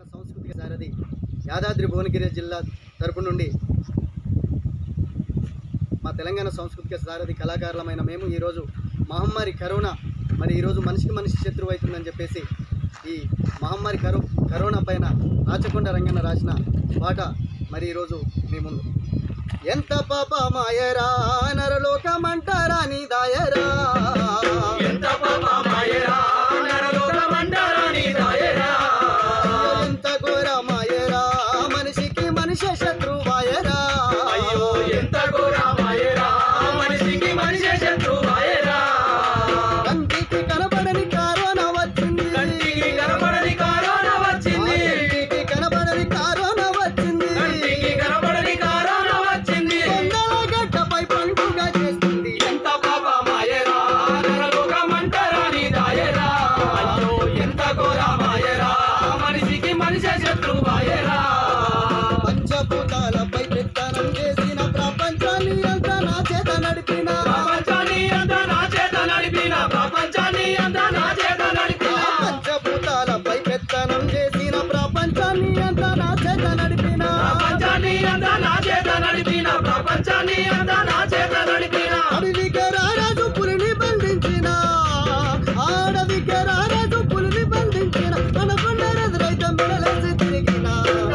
సంస్కృతిక సారథి యాదాద్రి భువనగిరి జిల్లా తరపు నుండి మా తెలంగాణ సాంస్కృతిక సారథి కళాకారులమైన మేము ఈరోజు మహమ్మారి కరోనా మరి ఈరోజు మనిషికి మనిషి శత్రువు అవుతుందని చెప్పేసి ఈ మహమ్మారి కరో కరోనా పైన రాచకొండ రంగన్న రాసిన పాట మరి ఈరోజు మీ ముందు ఎంత పాప మాయరా నరలోకమంటారా నీ దాయరా ఎంత పాప మాయరా నరలోకమంటారా నీ దాయరా ఎంత ఘోర మాయరా మనిషికి మనిషి శత్రువాయరా అయ్యో ఎంత ఘోర మాయరా మనిషికి మనిషి శత్రువాయరా కంటికి కనబడని కరోనా వచ్చింది కంటికి కనపడని కరోనా వచ్చింది కంటికి కనబడని కరోనా వచ్చింది కంటికి కనపడని కరోనా వచ్చింది కొండల గడ్డపై పండుగ చేస్తుంది ఎంత పాప మాయరా నరలోకమంటారా నీ దాయరా అయ్యో ఎంత ఘోర మాయరా మనిషికి మనిషి శత్రువాయరా పంచభూతాలపై పెత్తనం చేసిన ప్రపంచాన్ని అంతా నా చేత నడిపిన ప్రపంచాన్ని అంతా నా చేత నడిపిన ప్రపంచాన్ని అంతా నా చేత నడిపిన పంచభూతాలపై పెత్తనం చేసిన ప్రపంచాన్ని అంతా నా చేత నడిపిన ప్రపంచాన్ని అంతా నా చేత నడిపిన ప్రపంచాన్ని అంతా నా చేత నడిపిన అడవికి రారాజు పులిని బంధించిన ఆడవికి రారాజు పులిని బంధించిన అనకొండ ఎదురైతే మెడలేసి తిరిగిన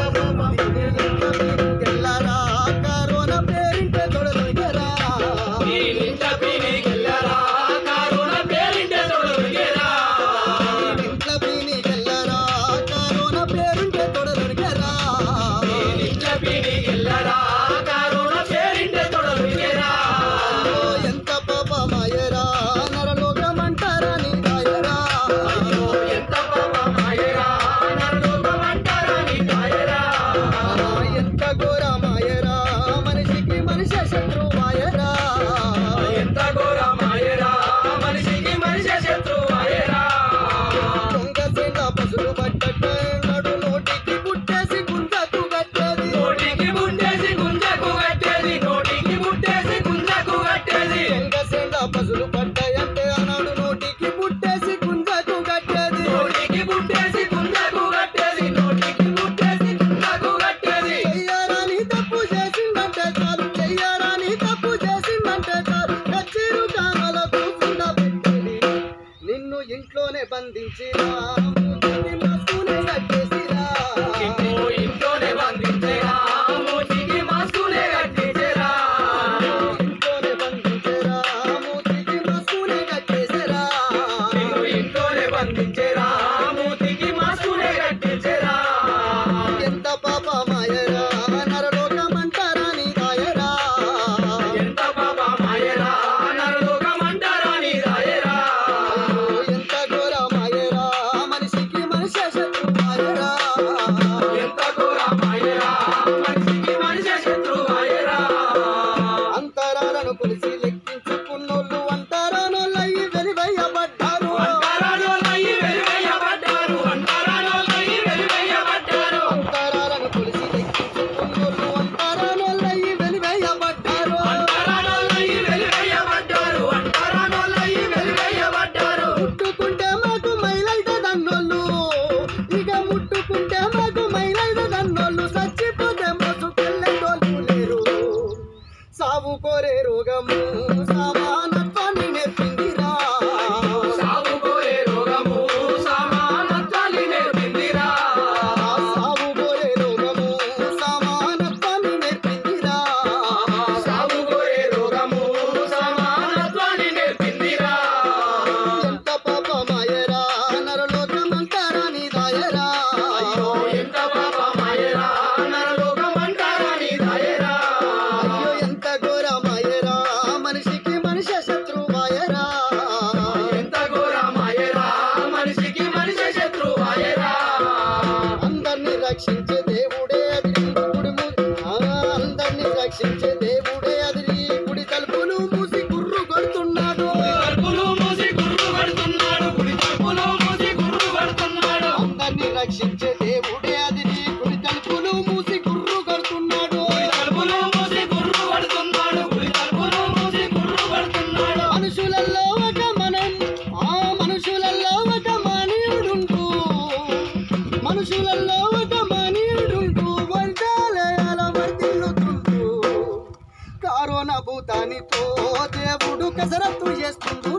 తెల్లరా కరోనా పేరింటే తొడలుగరా ఈ నింట పీనికెళ్ళరా కరోనా పేరింటే తొడలుగేరా ఇంట్లో పీని తెల్లరా కరోనా పేరుంటే తొడలుగరా ఈ నింట పీనికెళ్ళరా కరోనా పేరింటే తొడలుగేరా ఎంత పాపమాయరా నరలోకమంటారా నీ దాయరా అయ్యో ఎంత పాప మాయరా నరలోకమంటారా నీ దాయరా ఎంత ఘోరమాయరా మనిషికి మనిషి శత్రువాయరా ఎంత ఘోర మాయరా మనిషికి మనిషి శత్రువాయరా దొంగ సెండ పసులు పట్టట్టే నడు నోటికి పుట్టేసి గుంజకు కట్టేది నోటికి ముట్టేసి గుంజకు కట్టేది నోటికి ముట్టేసి గుంజకు కట్టేది దొంగ సెండ పసులు పట్టాయంటే అన్నాడు నోటికి పుట్టేసి గుంజకు కట్టేది నోటికి ముట్టేసి గుంజకు కట్టేది నోటికి ముట్టేసి గుంజకు కట్టేది చెయ్యారని తప్పు చేసిందంటే చాలు చెయ్యారని తప్పు చేసిందంటే చాలు కచ్చిరు కామల కూర్చుండ పెట్టేది నిన్ను ఇంట్లోనే బంధించిరా మూతికి మాస్కునే కట్టేసిరా నిన్ను ఇంట్లోనే బంధించేరా మూతికి మాస్కులే కట్టించేరా ఇంట్లోనే బంధించిరా మూతికి మాస్కునే కట్టేసిరా నిన్ను ఇంట్లోనే బంధించేరా మూతికి మాస్కులే కట్టించేరా ఎంత పాపమాయరా నరలోకమంటారా నీ దాయరా ఎంత పాప మాయరా నరలోకమంటారా నీ దాయరా ఎంత ఘోరమాయరా మనిషికి మనిషి శత్రువాయరా కసరత్తు చేస్తుందో